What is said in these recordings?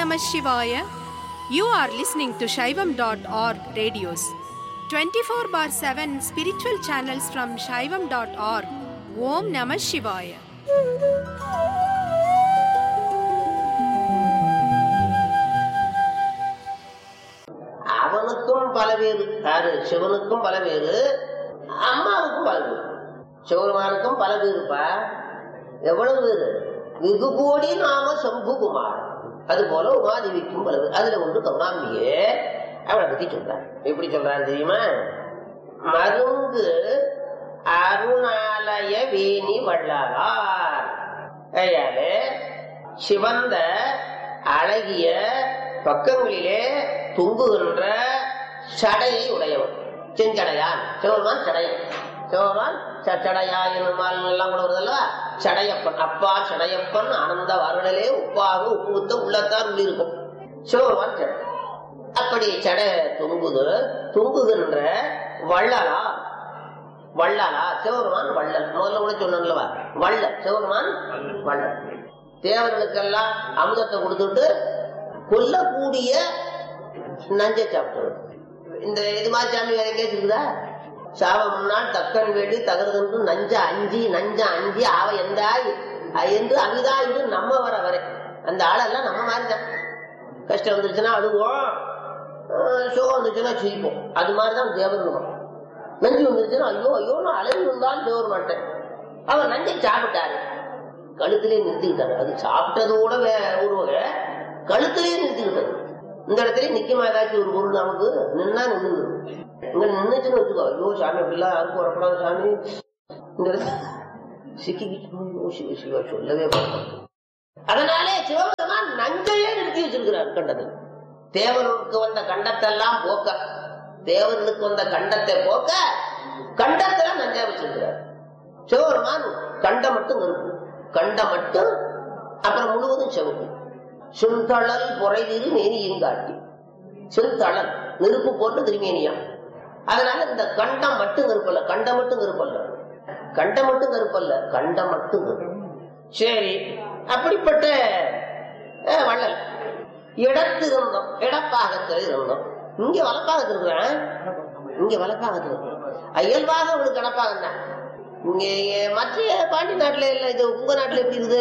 Namah Shivaya. You are listening to Shaivam.org radios. 24 bar 7 spiritual channels from Shaivam.org. Om Namah Shivaya. அவனுக்கும் பல பேரு யாரு சிவனுக்கும் பல பேரு அம்மாவுக்கும் பல பேரு சிவருமானுக்கும் பல பேருப்பா எவ்வளவு பேரு வெகு கோடி நாம சம்புகுமார் அது போல உமாதேவிக்கும் பல பேர் அதுல ஒன்று கருணாம்பியே அவளை பத்தி சொல்றார் எப்படி சொல்றாரு தெரியுமா மருங்கு அருணாலய வேணி வள்ளலார் ஐயாலே சிவந்த அழகிய பக்கங்களிலே தொங்குகின்ற சடையை உடையவன் செஞ்சடையான் சிவருமான் சடையன் சிவருமான் ச- சடையா என்னுமால் எல்லாம் கூட வருதல்ல சடையப்பன் அப்பா சடையப்பன் ஆனந்த வருடலே உப்பாக உப்புத்த உள்ளத்தான் உள்ளிருக்கும் சிவருமான் சடை அப்படி சடை தொங்குது தொங்குகின்ற வள்ளலா வள்ளலா சிவருமான் வள்ளல் முதல்ல கூட சொன்னல்லவா வள்ளல் சிவருமான் வள்ளல் தேவர்களுக்கெல்லாம் அமுதத்தை கொடுத்துட்டு கொல்லக்கூடிய நஞ்சை சாப்பிட்டு இந்த இது மாதிரி சாமி வேற எங்கேயாச்சும் இருக்குதா சாவ முன்னால் தக்கன் வேண்டி தகர்ந்து நஞ்ச அஞ்சி நஞ்ச அஞ்சி ஆவ எந்தாய் என்று அவிதா என்று நம்ம வர வரை அந்த ஆளெல்லாம் நம்ம மாதிரி தான் கஷ்டம் வந்துருச்சுன்னா அழுவோம் அஹ் சோகம் வந்துச்சுன்னா சிரிப்போம் அது மாதிரி தான் தேவர்களும் நஞ்சு வந்துருச்சுன்னா ஐயோ ஐயோ நான் அழகு இருந்தாலும் தேவர் மாட்டேன் அவர் நஞ்சை சாப்பிட்டாரு கழுத்திலே நிறுத்திக்கிட்டாரு அது சாப்பிட்டதோட வே- ஒரு வகை கழுத்திலே நிறுத்திக்கிட்டாரு இந்த இடத்துல நிக்குமா ஏதாச்சும் ஒரு பொருள் நமக்கு நின்னா நின்று இங்க நின்னுச்சுன்னு வச்சுக்கோ ஐயோ சாமி அப்படிலாம் யாருக்கும் வரக்கூடாது சாமி இந்த இடத்துல சிக்கிக்கிட்டு ஐயோ சிவ சிவா சொல்லவே மாட்டேன் அதனாலே சிவபெருமான் நஞ்சையே நிறுத்தி வச்சிருக்கிறார் கண்டத்தில் தேவர்களுக்கு வந்த கண்டத்தெல்லாம் போக்க தேவர்களுக்கு வந்த கண்டத்தை போக்க கண்டத்துல நஞ்சை வச்சிருக்கிறார் சிவபெருமான் கண்டம் மட்டும் நெருப்பு கண்டம் மட்டும் அப்புறம் முழுவதும் செவப்பு செந்தழல் பொறைதிரு மேனியும் காட்டி செந்தழல் நெருப்பு போட்டு திருமேனியாம் அதனால இந்த கண்டம் மட்டும் நெருப்பல்ல கண்டம் மட்டும் நெருப்பல்ல கண்டம் மட்டும் நெருப்பல்ல கண்டம் மட்டும் நெருப்பு சரி அப்படிப்பட்ட அஹ், வள்ளல் இடத்து இருந்தோம் இடப்பாகத்தில் இருந்தோம் இங்க வலப்பாகத்தில் இருக்கிறேன் இங்க வலப்பாகத்தில் இருக்கிறோம் இயல்பாக உங்களுக்கு இடப்பாகம் தான் இங்க மற்ற பாண்டி நாட்டுல இல்ல இது உங்க நாட்டுல எப்படி இருக்குது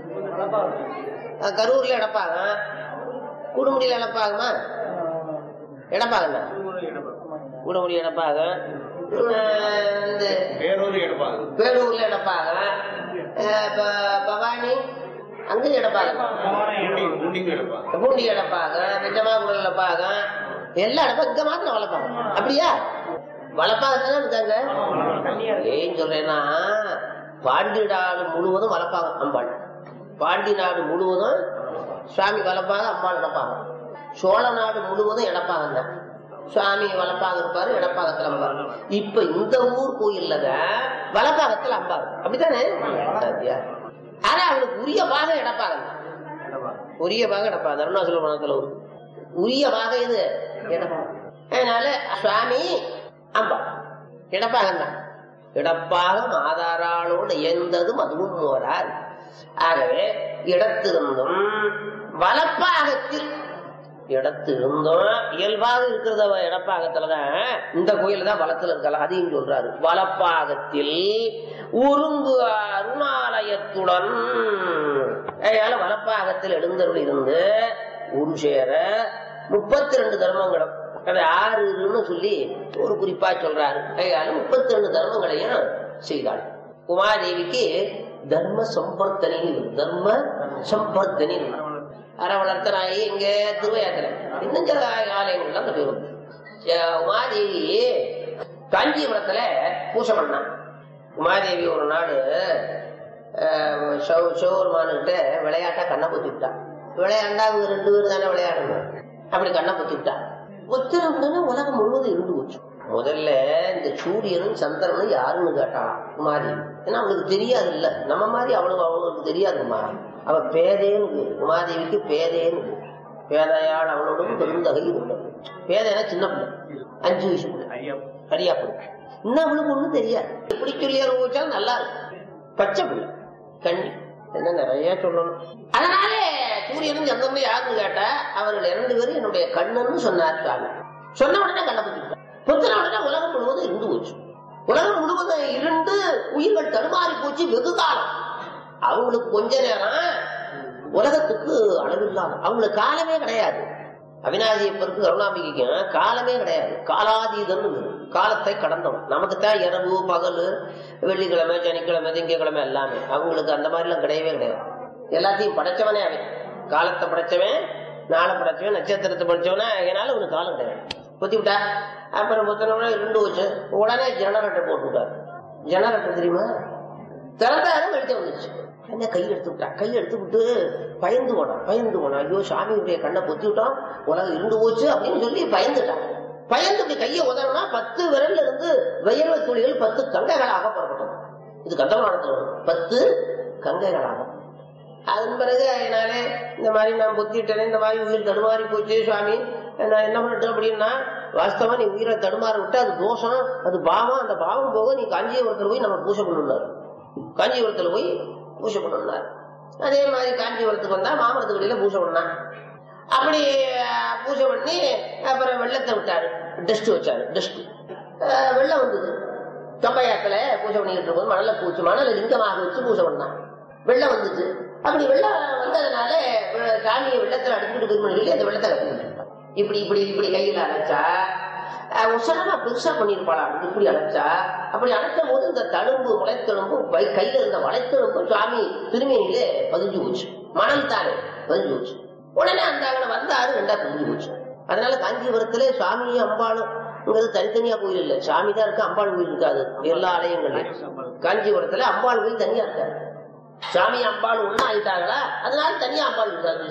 அஹ், கரூர்ல இடப்பாகம் குடுமுடியில இடப்பாகமா இடப்பாகம் தான் குடுமுடி இடப்பாகம் அஹ், இந்த பேரூர் எடுப்பாங்க பேரூர்ல இடப்பாகம் அஹ், ப- பவானி அங்க இடப்பாகம் குண்டிங்க எடுப்பாங்க பூண்டி இடப்பாங்க பெஞ்சமாக்குள்ள இடப்பாங்க எல்லா இடப்பா இங்க மாத்திரம் வளர்ப்பாங்க அப்படியா வளர்ப்பாங்க இருக்காங்க ஏன் சொல்றேன்னா பாண்டி நாடு முழுவதும் வளர்ப்பாங்க அம்பாள் பாண்டி நாடு முழுவதும் சுவாமி வளர்ப்பாங்க அம்பாள் இடப்பாங்க சோழ நாடு முழுவதும் இடப்பாங்க தான் சுவாமி வளர்ப்பாங்க இருப்பாரு இடப்பாகத்துல அம்பாள் இப்ப இந்த ஊர் கோயில்ல தான் வளர்ப்பாகத்துல அம்பாள் அப்படித்தானே சத்யா. ஆனா அவளுக்கு உரிய பாகம் இடப்பாங்க தான் உரிய பாகம் இடப்பாங்க அருணாச்சல மனத்துல ஒரு உரிய பாகம் இது இடப்பாகம் அதனால சுவாமி அம்பா இடப்பாகம் தான் இடப்பாகம் ஆதாராளோடு எந்ததும் அதுவும் மோரார் ஆகவே இடத்திருந்தும் வலப்பாகத்தில் இடத்திருந்தும் இயல்பாக இருக்கிறத இடப்பாகத்துலதான் இந்த கோயில் தான் வளத்துல இருக்கலாம் அதையும் சொல்றாரு வலப்பாகத்தில் உருங்கு அருணாலயத்துடன் அதனால வலப்பாகத்தில் எழுந்தருள் இருந்து ஒரு சேர முப்பத்தி ரெண்டு தர்மங்களும் அது ஆறுன்னு சொல்லி ஒரு குறிப்பா சொல்றாரு அதனால முப்பத்தி ரெண்டு தர்மங்களையும் செய்தாள் உமாதேவிக்கு தர்ம சம்பர்த்தனி தர்ம சம்பர்த்தனி அரவணர்த்தனாயி இங்க திருவையாத்திரை இன்னும் சில ஆலயங்கள்ல அந்த பேரும் அஹ் உமாதேவி காஞ்சிபுரத்துல பூசை பண்ணான் உமாதேவி ஒரு நாள் சிவபெருமானுகிட்ட விளையாட்டா கண்ணை பொத்தி விட்டான் விளையாண்டா அவங்க ரெண்டு பேரும் தானே விளையாடணும் அப்படி கண்ணை பொத்தி விட்டான் ஒத்திரம்னா உலகம் முழுவதும் இருந்து போச்சு முதல்ல இந்த சூரியனும் சந்திரனும் யாருன்னு கேட்டாளாம் உமாதேவி ஏன்னா அவளுக்கு தெரியாது இல்ல நம்ம மாதிரி அவளுக்கு அவளுக்கு தெரியாதுமா அவ பேதேன்னு பேரு. உமாதேவிக்கு பேதேன்னு பேரு. பேதையாள் அவளோடும் பெருந்தகை உள்ளது பேதைனா சின்ன பிள்ளை அஞ்சு வயசு பிள்ளை சரியா பிள்ளை இன்னும் அவளுக்கு ஒண்ணும் தெரியாது எப்படி சொல்லி அனுபவிச்சாலும் நல்லா இருக்கும் பச்சை பிள்ளை கண்ணி என்ன நிறைய சொல்லணும் அதனாலே சூரிய சூரியனும் சந்திரனும் யாருன்னு கேட்டா அவர்கள் இரண்டு பேரும் என்னுடைய கண்ணன்னு சொன்னார் சுவாமி சொன்ன உடனே கண்ணை பத்திட்டான் புத்தின உடனே உலகம் முழுவதும் இருந்து போச்சு உலகம் முழுவதும் இருண்டு உயிர்கள் தடுமாறி போச்சு வெகு காலம் அவங்களுக்கு கொஞ்ச நேரம் உலகத்துக்கு அளவில்லாம அவங்களுக்கு காலமே கிடையாது அவினாசியப்பருக்கு கருணாம்பிகைக்கும் காலமே கிடையாது காலாதீதம் காலத்தை கடந்தவன் நமக்கு தான் இரவு பகல் வெள்ளிக்கிழமை சனிக்கிழமை திங்கக்கிழமை எல்லாமே அவங்களுக்கு அந்த மாதிரிலாம் கிடையவே கிடையாது எல்லாத்தையும் படைச்சவனே அவன் காலத்தை படைச்சவன் நாளை படைச்சவன் நட்சத்திரத்தை படைச்சவனே அதனால அவனுக்கு காலம் கிடையாது பொத்தி விட்டா அப்புறம் புத்தனோட ரெண்டு வச்சு உடனே ஜெனரேட்டர் போட்டு விட்டார் ஜெனரேட்டர் தெரியுமா திறந்தாரு வெளிச்சம் வந்துச்சு என்ன கை எடுத்து விட்டா கை எடுத்து விட்டு பயந்து போனான் பயந்து போனான் ஐயோ சாமியுடைய கண்ணை பொத்தி விட்டோம் உலகம் இருந்து போச்சு அப்படின்னு சொல்லி பயந்துட்டான் பயந்து இப்படி கையை உதறினா பத்து விரல்ல இருந்து வயர்வை துளிகள் பத்து கங்கைகளாக புறப்பட்டது இது கந்தபுராணத்துல வரும் பத்து கங்கைகளாக அதன் பிறகு அதனாலே இந்த மாதிரி நான் பொத்திட்டேனே இந்த மாதிரி உயிர் தடுமாறி போச்சு சுவாமி நான் என்ன பண்ணிட்டேன் அப்படின்னா வாஸ்தவா நீ உயிரை தடுமாற விட்டு அது தோஷம் அது பாவம் அந்த பாவம் போக நீ காஞ்சிபுரத்துல போய் நம்ம பூஜை பண்ணணும்னாரு காஞ்சிபுரத்துல போய் பூஜை பண்ணணும்னாரு அதே மாதிரி காஞ்சிபுரத்துக்கு வந்தா மாமரத்துக்கடியில பூஜை பண்ணான் அப்படி அஹ், பூஜை பண்ணி அப்புறம் வெள்ளத்தை விட்டாரு டஸ்ட் வச்சாரு டஸ்ட் வெள்ளம் வந்தது தொப்பையாத்துல பூஜை பண்ணிக்கிட்டு இருக்கும்போது மணல பூச்சி மணல லிங்கமாக வச்சு பூஜை பண்ணான் வெள்ளம் வந்துச்சு அப்படி வெள்ளம் வந்ததுனால வெ- சாமியை வெள்ளத்துல அடிச்சுட்டு போய் சொல்லி அந்த வெள்ளத்தை கட்டிக்கிட்டு இப்படி இப்படி இப்படி கையில அழைச்சா அஹ், உசரமா பெருசா பண்ணிருப்பாளா இப்படி அழைச்சா அப்படி அழைச்ச போது இந்த தழும்பு முளைத்தழும்பு வை- கையில இருந்த வளைத்தழும்பு சுவாமி திருமேனியிலே பதிஞ்சு போச்சு மணல் தானே பதிஞ்சு போச்சு உடனே அந்த அங்கே வந்தாரு ரெண்டா பிரிஞ்சு போச்சு அதனால காஞ்சிபுரத்திலே சுவாமியும் அம்பாளும் இங்கிறது தனித்தனியா கோயில் இல்ல சாமி தான் இருக்கு அம்பாள் கோயில் இருக்காது எல்லா ஆலயங்கள்லயும் காஞ்சிபுரத்துல அம்பாள் கோயில் தனியா இருக்காது சாமி அம்பாள் ஒண்ணா ஆயிட்டாங்களா அதனால தனியா அம்பாள் இருக்காது